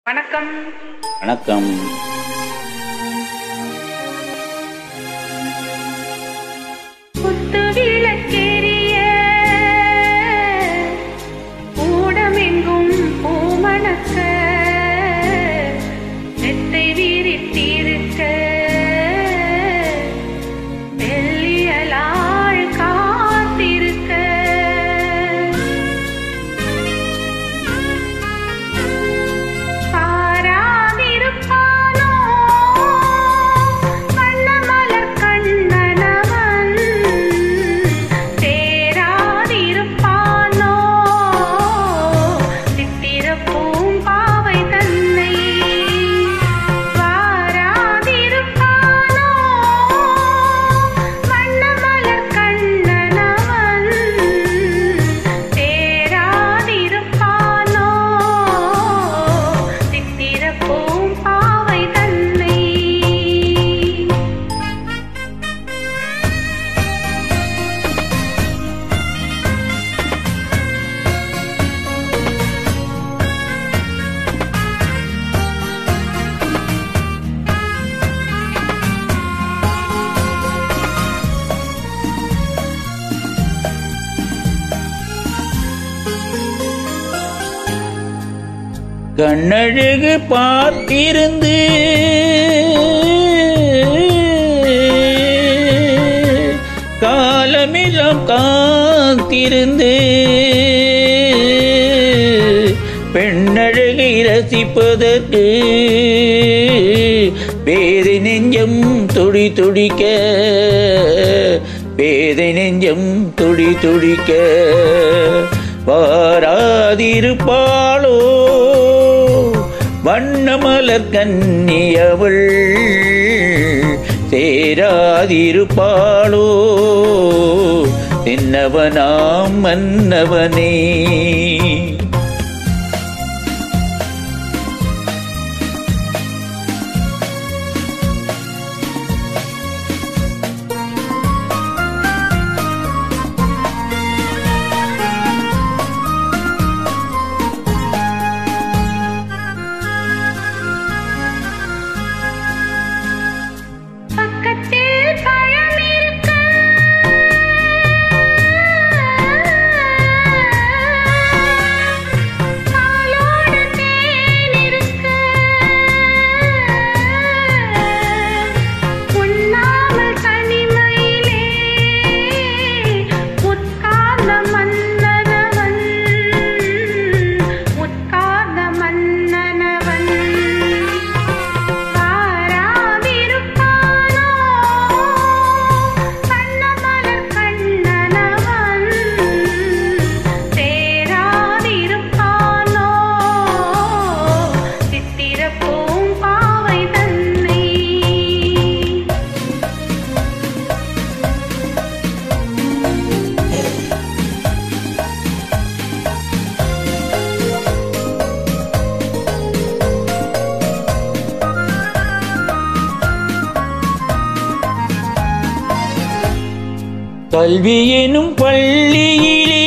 வணக்கம் வணக்கம் குத்து விளக்கெரிய ஊடமெங்கும் பூமணக்க மெத்தை விரித்திருக்க வெள்ளியலாள் காத்திருக்க பாராதிருப்பானோ வண்ணமலர் கண்ணனவன் தேராதிருப்பானோ சித்திரப்பூம் பாவை தன்னை வாராதிருப்பானோ வண்ணமலர் கண்ணனவன் தேராதிருப்பானோ சித்திரப்பூம் பாவை தன்னை கண்ணழகு பார்த்திருந்து காலமெல்லாம் காத்திருந்து பெண்ணழகை ரசிப்பதற்கு பேதை நெஞ்சம் துடி துடிக்க பேதை நெஞ்சம் துடி துடிக்க வாராதிருப்பாளோ வண்ணமலர் கன்னியவள் சேராதிருப்பாளோ தென்னவனாம் மன்னவனே பக்கத்தில் பழம் இருக்க பாலோடு தேன் இருக்க உண்ணாமல் தனிமையிலே உட்கார்ந்த மன்னனவன் உட்கார்ந்த மன்னனவன் வாராதிருப்பானோ கண்ணமலர் கண்ணனவன் தேராதிருப்பானோ சித்திரப்பூம் பாவை தன்னை கல்வி எனும் பள்ளியிலே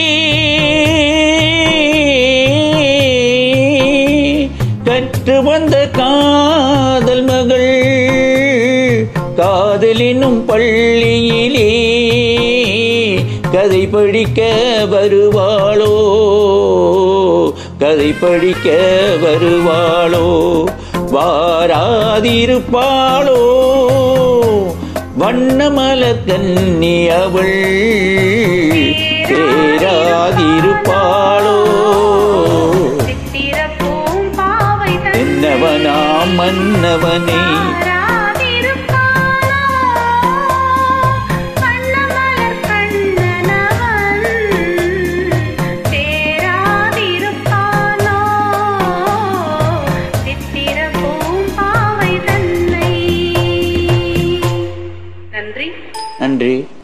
கற்று வந்த காதல் மகள் காதல் எனும் பள்ளியிலே கதை படிக்க வருவாளோ கதை படிக்க வருவாளோ வாராதிருப்பாளோ வண்ணமலர் கன்னி அவள் தேராதிருப்பாளோ சித்திரப்பூம் பாவை தன்னை என்னவனாம் மன்னவனே வாராதிருப்பானோ வண்ணமலர் கண்ணனவன் தேராதிருப்பானோ சித்திரப்பூம் பாவை தன்னை நன்றி நன்றி